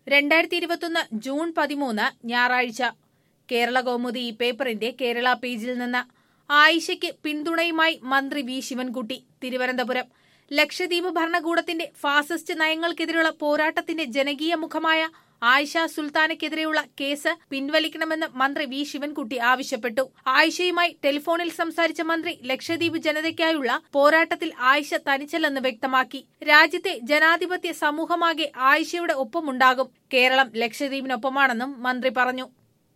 രണ്ടായിരത്തി ഇരുപത്തൊന്ന് ജൂൺ പതിമൂന്ന് ഞായറാഴ്ച കേരള കൗമുദി ഈ പേപ്പറിന്റെ കേരള പേജിൽ നിന്ന് ആയിഷയ്ക്ക് പിന്തുണയുമായി മന്ത്രി വി ശിവൻകുട്ടി തിരുവനന്തപുരം ലക്ഷദ്വീപ് ഭരണകൂടത്തിന്റെ ഫാസിസ്റ്റ് നയങ്ങൾക്കെതിരെയുള്ള പോരാട്ടത്തിന്റെ ജനകീയ മുഖമായ ആയിഷ സുൽത്താനയ്ക്കെതിരെയുള്ള കേസ് പിൻവലിക്കണമെന്ന് മന്ത്രി വി ശിവൻകുട്ടി ആവശ്യപ്പെട്ടു ആയിഷയുമായി ടെലിഫോണിൽ സംസാരിച്ച മന്ത്രി ലക്ഷദ്വീപ് ജനതയ്ക്കായുള്ള പോരാട്ടത്തിൽ ആയിഷ തനിച്ചല്ലെന്ന് വ്യക്തമാക്കി രാജ്യത്തെ ജനാധിപത്യ സമൂഹമാകെ ആയിഷയുടെ ഒപ്പമുണ്ടാകും കേരളം ലക്ഷദ്വീപിനൊപ്പമാണെന്നും മന്ത്രി പറഞ്ഞു